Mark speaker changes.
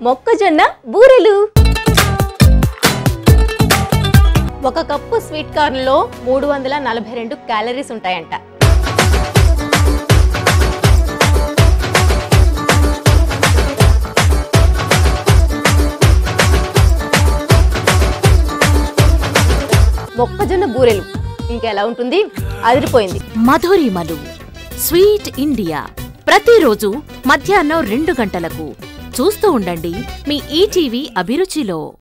Speaker 1: మొక్కజొన్న బూరెలు ఒక కప్పు స్వీట్ కార్న్లో మూడు వందల నలభై రెండు క్యాలరీస్ ఉంటాయంట మొక్కజొన్న బూరెలు ఇంకెలా ఉంటుంది అదిరిపోయింది
Speaker 2: మధురిమలు స్వీట్ ఇండియా ప్రతిరోజు మధ్యాహ్నం రెండు గంటలకు చూస్తూ ఉండండి మీ ఈటీవీ అభిరుచిలో